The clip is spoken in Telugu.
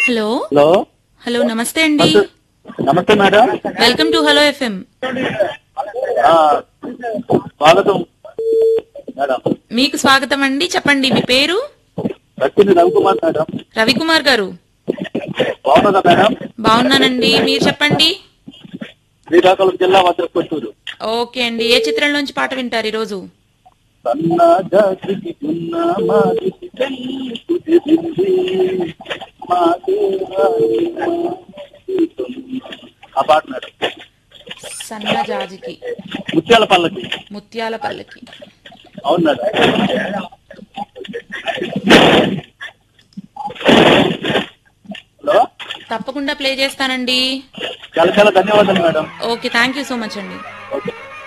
హలో హలో హలో నమస్తే అండి నమస్తే madam welcome to hello FM ఆ, స్వాగతం మేడం మీకు స్వాగతం అండి చెప్పండి మీ పేరు వచ్చింది రవికుమార్ మేడం రవికుమార్ గారు బాగున్నదా మేడం బాగున్నానండి మీరు చెప్పండి శ్రీకాకుళం జిల్లా వజ్రకొట్టూరు ఓకే అండి ఏ చిత్రంలోంచి పాట వింటారు ఈరోజు సన్నా జాతికి ఉన్న మాదికి పెళ్లి కుదిరింది. మా దేవాని మాదికి ఆ పాట మేడం సన్న జాజికి ముత్యాల పల్లకి ముత్యాల పల్లకి అవును మేడం హలో తప్పకుండా ప్లే చేస్తానండి చాలా చాలా ధన్యవాదాలు madam okay thank you so much అండి